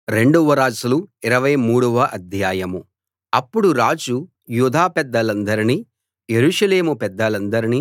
రెండవ రాజులు ఇరవై మూడవ అధ్యాయం అప్పుడు రాజు యూదా పెద్దలందరినీ యెరూషలేము పెద్దలందరినీ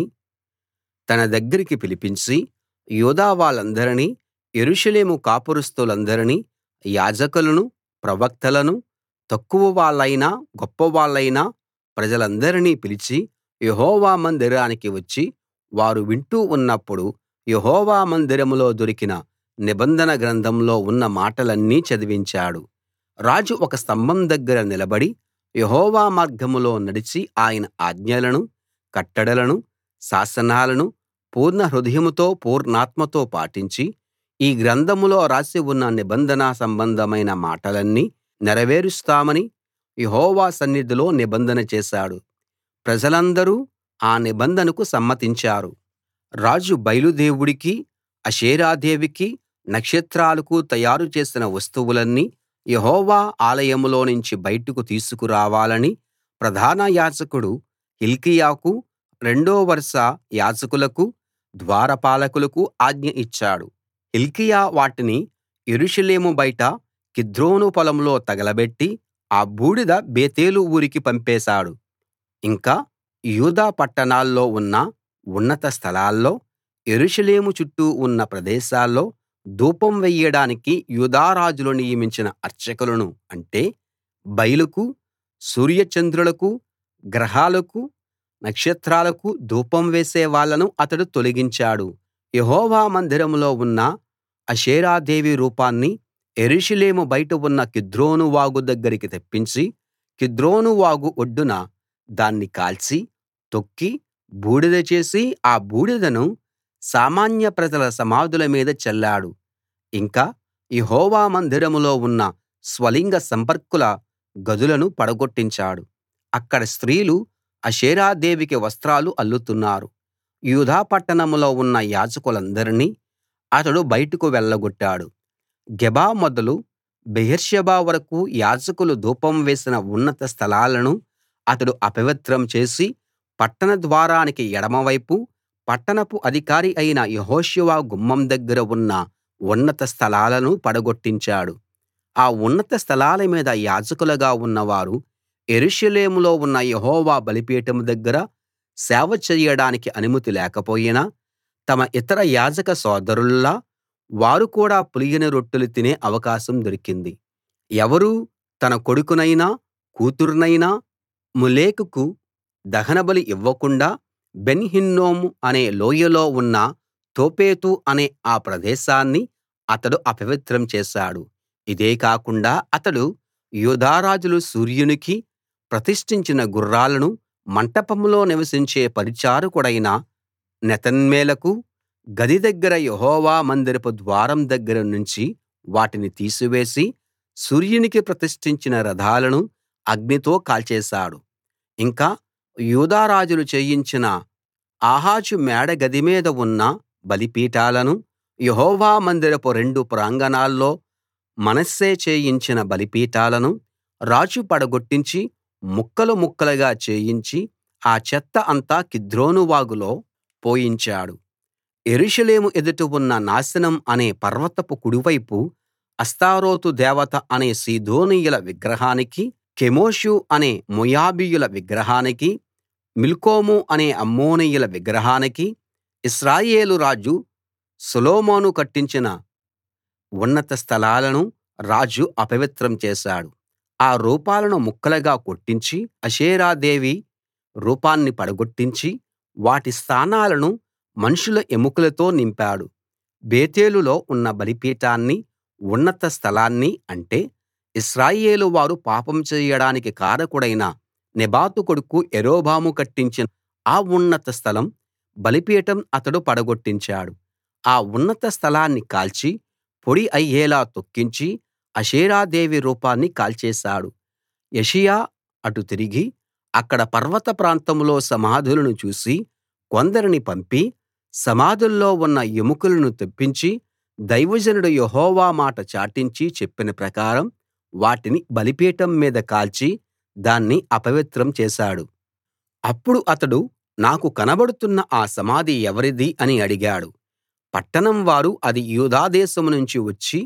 తన దగ్గరికి పిలిపించి యూదా వాళ్ళందరినీ యెరూషలేము కాపురస్థులందరినీ యాజకులను ప్రవక్తలను తక్కువ వాళ్ళైనా గొప్పవాళ్ళైనా ప్రజలందరినీ పిలిచి యెహోవా మందిరానికి వచ్చి వారు వింటూ ఉన్నప్పుడు యెహోవా మందిరంలో దొరికిన నిబంధన గ్రంథంలో ఉన్న మాటలన్నీ చదివించాడు రాజు ఒక స్తంభం దగ్గర నిలబడి యెహోవా మార్గంలో నడిచి ఆయన ఆజ్ఞలను కట్టడలను శాసనాలను పూర్ణ హృదయంతో పూర్ణాత్మతో పాటించి ఈ గ్రంథంలో రాసి ఉన్న నిబంధన సంబంధమైన మాటలన్నీ నెరవేరుస్తామని యెహోవా సన్నిధిలో నిబంధన చేశాడు ప్రజలందరూ ఆ నిబంధనకు సమ్మతించారు రాజు బయలు దేవుడికి అషేరాదేవికి నక్షత్రాలకు తయారు చేసిన వస్తువులన్నీ యెహోవా ఆలయంలోనుంచి బయటకు తీసుకురావాలని ప్రధాన యాజకుడు హిల్కీయాకు రెండో వరుస యాజకులకు ద్వారపాలకులకు ఆజ్ఞ ఇచ్చాడు హిల్కీయా వాటిని యెరూషలేము బయట కిద్రోను పొలంలో తగలబెట్టి ఆ బూడిద బేతేలు ఊరికి పంపేశాడు ఇంకా యూదా పట్టణాల్లో ఉన్న ఉన్నత స్థలాల్లో యెరూషలేము చుట్టూ ఉన్న ప్రదేశాల్లో ధూపం వెయ్యడానికి యూదా రాజులు నియమించిన అర్చకులను అంటే బయలుకు సూర్య చంద్రులకు గ్రహాలకు నక్షత్రాలకు ధూపం వేసే వాళ్ళను అతడు తొలగించాడు యెహోవా మందిరంలో ఉన్న అషేరాదేవి రూపాన్ని యెరూషలేము బయట ఉన్న కిద్రోను వాగు దగ్గరికి తెప్పించి కిద్రోను వాగు ఒడ్డున దాన్ని కాల్చి తొక్కి బూడిద చేసి ఆ బూడిదను సామాన్య ప్రజల సమాధుల మీద చల్లాడు ఇంకా యెహోవా మందిరంలో ఉన్న స్వలింగ సంపర్కుల గదులను పడగొట్టించాడు అక్కడ స్త్రీలు అషేరాదేవికి వస్త్రాలు అల్లుతున్నారు యూదా పట్టణంలో ఉన్న యాజకులందరినీ అతడు బయటకు వెళ్ళగొట్టాడు గెబ మొదలు బెయేర్షెబా వరకూ యాజకులు ధూపం వేసిన ఉన్నత స్థలాలను అతడు అపవిత్రం చేసి పట్టణ ద్వారానికి ఎడమవైపు పట్టణపు అధికారి అయిన యెహోషువ గుమ్మం దగ్గర ఉన్న ఉన్నత స్థలాలను పడగొట్టించాడు ఆ ఉన్నత స్థలాల మీద యాజకులుగా ఉన్నవారు యెరూషలేములో ఉన్న యెహోవా బలిపీఠం దగ్గర సేవ చెయ్యడానికి అనుమతి లేకపోయినా తమ ఇతర యాజక సోదరుల్లా వారు కూడా పులియని రొట్టెలు తినే అవకాశం దొరికింది ఎవరూ తన కొడుకునైనా కూతుర్నైనా మొలెకుకు దహనబలి ఇవ్వకుండా బెన్ హిన్నోము అనే లోయలో ఉన్న తోఫెతు అనే ఆ ప్రదేశాన్ని అతడు అపవిత్రం చేశాడు ఇదే కాకుండా అతడు యూదా రాజులు సూర్యునికి ప్రతిష్ఠించిన గుర్రాలను మంటపంలో నివసించే పరిచారకుడైన నెతన్మేలకు గది దగ్గర యెహోవా మందిరపు ద్వారం దగ్గర నుంచి వాటిని తీసివేసి సూర్యునికి ప్రతిష్ఠించిన రథాలను అగ్నితో కాల్చేశాడు ఇంకా యూదా రాజులు చేయించిన ఆహాజు మేడ గది మీద ఉన్న బలిపీఠాలను యెహోవా మందిరపు రెండు ప్రాంగణాల్లో మనష్షే చేయించిన బలిపీఠాలను రాజు పడగొట్టించి ముక్కలు ముక్కలుగా చేయించి ఆ చెత్త అంతా కిద్రోను వాగులో పోయించాడు యెరూషలేము ఎదుట ఉన్న నాశనం అనే పర్వతపు కుడివైపు అష్తారోతు దేవత అనే సీదోనీయుల విగ్రహానికి కెమోషు అనే మోయాబీయుల విగ్రహానికి మిల్కోము అనే అమ్మోనీయుల విగ్రహానికి ఇశ్రాయేలు రాజు సొలొమోను కట్టించిన ఉన్నత స్థలాలను రాజు అపవిత్రం చేశాడు ఆ రూపాలను ముక్కలుగా కొట్టించి అషేరాదేవి రూపాన్ని పడగొట్టించి వాటి స్థానాలను మనుషుల ఎముకలతో నింపాడు బేతేలులో ఉన్న బలిపీఠాన్ని ఉన్నత స్థలాన్ని అంటే ఇశ్రాయేలు వారు పాపం చేయడానికి కారకుడైన నెబాతు కొడుకు యరొబాము కట్టించిన ఆ ఉన్నత స్థలం బలిపీఠం అతడు పడగొట్టించాడు ఆ ఉన్నత స్థలాన్ని కాల్చి పొడి అయ్యేలా తొక్కించి అషేరాదేవి రూపాన్ని కాల్చేశాడు యెషయా అటు తిరిగి అక్కడ పర్వత ప్రాంతంలో సమాధులను చూసి కొందరిని పంపి సమాధుల్లో ఉన్న ఎముకలను తెప్పించి దైవజనుడు యెహోవా మాట చాటించి చెప్పిన ప్రకారం వాటిని బలిపీఠం మీద కాల్చి దాన్ని అపవిత్రం చేశాడు అప్పుడు అతడు నాకు కనబడుతున్న ఆ సమాధి ఎవరిది అని అడిగాడు పట్టణం వారు అది యూదా దేశం నుంచి వచ్చి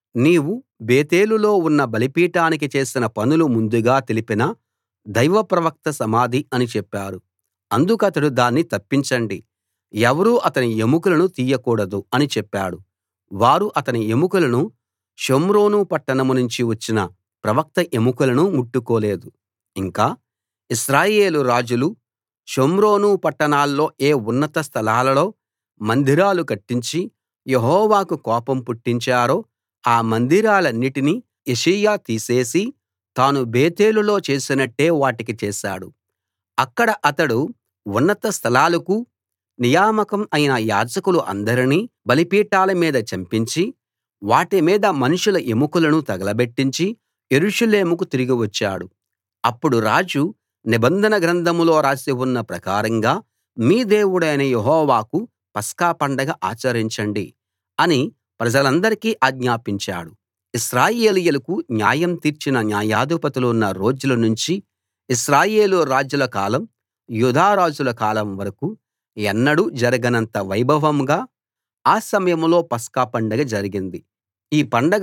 నీవు బేతేలులో ఉన్న బలిపీఠానికి చేసిన పనులు ముందుగా తెలిపిన దైవ ప్రవక్త సమాధి అని చెప్పారు అందుకతడు దాన్ని తప్పించండి ఎవరూ అతని ఎముకలను తీయకూడదు అని చెప్పాడు వారు అతని ఎముకలను షోమ్రోను పట్టణం నుంచి వచ్చిన ప్రవక్త ఎముకలను ముట్టుకోలేదు ఇంకా ఇశ్రాయేలు రాజులు షోమ్రోను పట్టణాల్లో ఏ ఉన్నత స్థలాలలో మందిరాలు కట్టించి యెహోవాకు కోపం పుట్టించారో ఆ మందిరాలన్నిటినీ యోషీయా తీసేసి తాను బేతేలులో చేసినట్టే వాటికి చేశాడు అక్కడ అతడు ఉన్నత స్థలాలకు నియామకం అయిన యాజకులు అందరినీ బలిపీఠాల మీద చంపించి వాటి మీద మనుషుల ఎముకలను తగలబెట్టించి యెరూషలేముకు తిరిగి వచ్చాడు అప్పుడు రాజు నిబంధన గ్రంథంలో రాసి ఉన్న ప్రకారంగా మీ దేవుడైన యెహోవాకు పస్కా పండగ ఆచరించండి అని ప్రజలందరికీ ఆజ్ఞాపించాడు ఇశ్రాయేలీయులకు న్యాయం తీర్చిన న్యాయాధిపతులున్న రోజుల నుంచి ఇశ్రాయేలు రాజుల కాలం యూదా రాజుల కాలం వరకూ ఎన్నడూ జరగనంత వైభవంగా ఆ సమయంలో పస్కా పండగ జరిగింది ఈ పండగ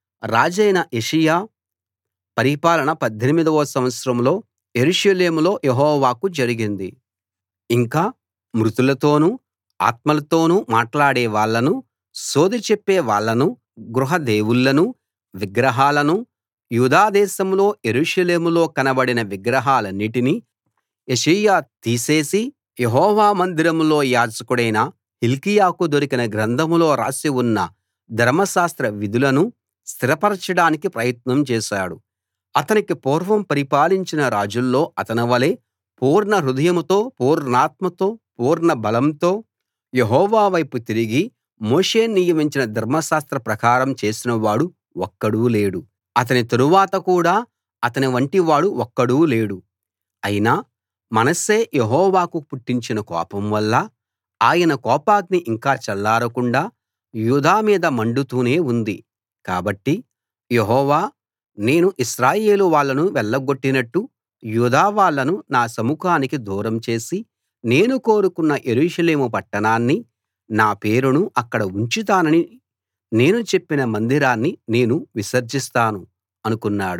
రాజైన యోషీయా పరిపాలన 18 వ సంవత్సరంలో యెరూషలేములో యెహోవాకు జరిగింది ఇంకా మృతులతోనూ ఆత్మలతోనూ మాట్లాడే వాళ్ళను సోదె చెప్పే వాళ్ళను గృహ దేవుళ్ళను విగ్రహాలను యూదా దేశంలో యెరూషలేములో కనబడిన విగ్రహాలన్నిటినీ యోషీయా తీసేసి యెహోవా మందిరంలో యాజకుడైన హిల్కీయాకు దొరికిన గ్రంథంలో రాసి ఉన్న ధర్మశాస్త్ర విధులను స్థిరపరచడానికి ప్రయత్నం చేశాడు అతనికి పూర్వం పరిపాలించిన రాజుల్లో అతనివలే పూర్ణ హృదయంతో పూర్ణాత్మతో పూర్ణ బలంతో యెహోవా వైపు తిరిగి మోషే నియమించిన ధర్మశాస్త్ర ప్రకారం చేసినవాడు ఒక్కడూ లేడు అతని తరువాత కూడా అతని వంటివాడు ఒక్కడూ లేడు అయినా మనష్షే యెహోవాకు పుట్టించిన కోపం వల్ల ఆయన కోపాగ్ని ఇంకా చల్లారకుండా యూదా మీద మండుతూనే ఉంది కాబట్టి యెహోవా నేను ఇశ్రాయేలు వాళ్ళను వెళ్ళగొట్టినట్టు యూదా వాళ్ళను నా సముఖానికి దూరం చేసి నేను కోరుకున్న యెరూషలేము పట్టణాన్ని నా పేరును అక్కడ ఉంచుతానని నేను చెప్పిన మందిరాన్ని నేను విసర్జిస్తాను అనుకున్నాడు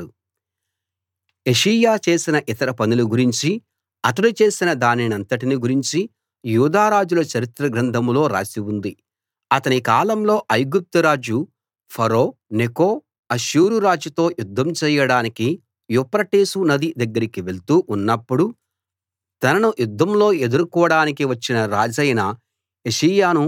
యోషీయా చేసిన ఇతర పనుల గురించి అతడు చేసిన దానినంతటిని గురించి యూదా రాజుల చరిత్ర గ్రంథంలో రాసి ఉంది అతని కాలంలో ఐగుప్తు రాజు ఫరో నెకో అష్షూరు రాజుతో యుద్ధం చేయడానికి యూఫ్రటీసు నది దగ్గరికి వెళ్తూ ఉన్నప్పుడు తనను యుద్ధంలో ఎదుర్కోడానికి వచ్చిన రాజైన యోషీయాను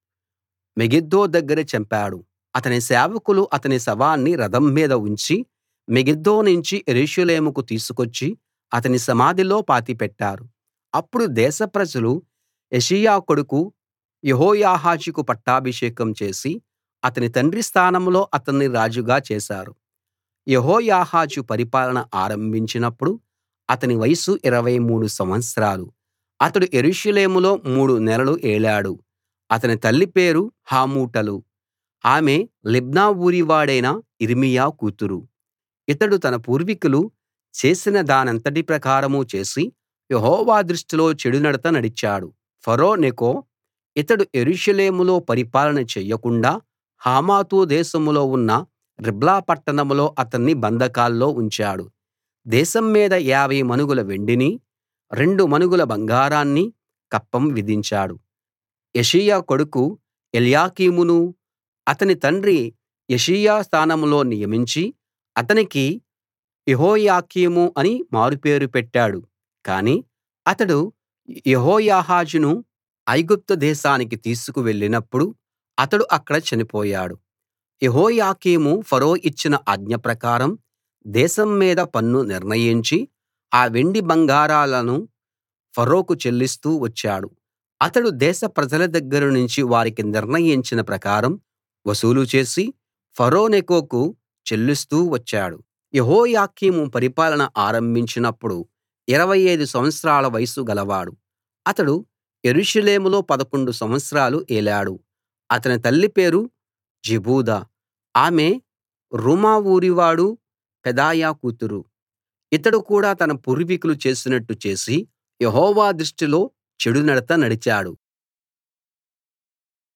మెగిద్దో దగ్గర చంపాడు అతని సేవకులు అతని శవాన్ని రథం మీద ఉంచి మెగిద్దో నుంచి యెరూషలేముకు తీసుకొచ్చి అతని సమాధిలో పాతిపెట్టారు అప్పుడు దేశ ప్రజలు యోషీయా కొడుకు యెహోయాహాజుకు పట్టాభిషేకం చేసి అతని తండ్రి స్థానంలో అతన్ని రాజుగా చేశారు యెహోయాహాజు పరిపాలన ఆరంభించినప్పుడు అతని వయసు 23 సంవత్సరాలు అతడు యెరూషలేములో మూడు నెలలు ఏలాడు అతని తల్లి పేరు హమూటలు ఆమె లిబ్నా ఊరివాడైన యిర్మీయా కూతురు ఇతడు తన పూర్వీకులు చేసిన దానంతటి ప్రకారం చేసి యెహోవా దృష్టిలో చెడునడత నడిచాడు ఫరో నెకో ఇతడు యెరూషలేములో పరిపాలన చెయ్యకుండా హమాతు దేశంలో ఉన్న రిబ్లా పట్టణంలో అతన్ని బంధకాల్లో ఉంచాడు దేశం మీద 50 మణుగుల వెండిని రెండు మణుగుల బంగారాన్ని కప్పం విధించాడు యోషీయా కొడుకు ఎల్యాకీమును అతని తండ్రి యోషీయా స్థానంలో నియమించి అతనికి యెహోయాకీము అని మారుపేరు పెట్టాడు కానీ అతడు యెహోయాహాజును ఐగుప్తు దేశానికి తీసుకు వెళ్ళినప్పుడు అతడు అక్కడ చనిపోయాడు యెహోయాకీము ఫరో ఇచ్చిన ఆజ్ఞ ప్రకారం దేశం మీద పన్ను నిర్ణయించి ఆ వెండి బంగారాలను ఫరోకు చెల్లిస్తూ వచ్చాడు అతడు దేశ ప్రజల దగ్గర నుంచి వారికి నిర్ణయించిన ప్రకారం వసూలు చేసి ఫరో నెకోకు చెల్లిస్తూ వచ్చాడు యెహోయాకీము పరిపాలన ఆరంభించినప్పుడు 25 సంవత్సరాల వయసు గలవాడు అతడు యెరూషలేములో 11 సంవత్సరాలు ఏలాడు అతని తల్లి పేరు జెబూదా ఆమె రూమా ఊరివాడు పెదాయా కూతురు ఇతడు కూడా తన పూర్వీకులు చేసినట్టు చేసి యెహోవా దృష్టిలో చెడునడత నడిచాడు